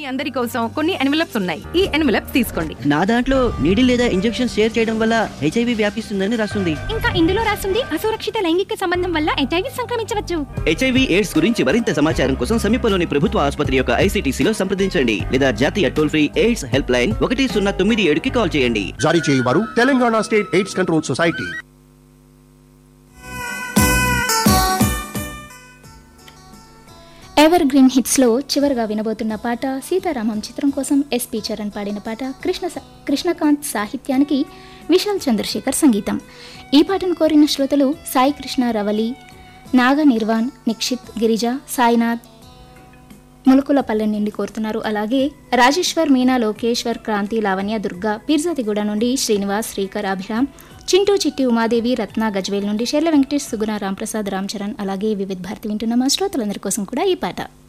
మీ అందరి కోసం కొన్ని ఎన్వలప్స్ ఉన్నాయి ఈ ఎన్వలప్స్ తీసుకోండి నా దాంట్లో నీడి లేదా ఇంజెక్షన్ షేర్ చేయడం వల్ల హెచ్ఐవి వ్యాపిస్తుందని రాస్తుంది ఇంకా ఇందులో రాసింది అసురక్షిత లైంగిక సంబంధం వల్ల హెచ్ఐవి సంక్రమించవచ్చు హెచ్ఐవి ఎయిడ్స్ గురించి మరింత సమాచారం కోసం సమీపంలోని ప్రభుత్వ ఆసుపత్రి యొక్క ఐసీటీసీలో సంప్రదించండి లేదా జాతీయ toll free AIDS help line ఒకటి సున్నా తొమ్మిది ఏడుకి కాల్ చేయండి జారీ చేయవారు Telangana state AIDS control society evergreen hits లో చివరిగా వినబోతున్న పాట సీతారామం చిత్రం కోసం ఎస్పి చరణ్ పాడిన పాట కృష్ణ స- కృష్ణకాంత్ సాహిత్యానికి విశాల్ చంద్రశేఖర్ సంగీతం ఈ పాటను కోరిన శ్రోతలు సాయి కృష్ణ రవలి నాగ నిర్వాణ్ నిక్షిత్ గిరిజ సాయినాథ్ ములుకులపల్లె నుండి కోరుతున్నారు అలాగే రాజేశ్వర్ మీనా లోకేశ్వర్ క్రాంతి లావణ్య దుర్గా పీర్జాతిగూడ నుండి శ్రీనివాస్ శ్రీకర్ అభిరామ్ చింటూ చిట్టి ఉమాదేవి రత్న గజ్వేల్ నుండి షెర్ల వెంకటేష్ సుగుణ రాంప్రసాద్ రామ్ చరణ్ అలాగే వివిధ్ భారతి వింటున్న మా శ్రోతలందరి కోసం కూడా ఈ పాట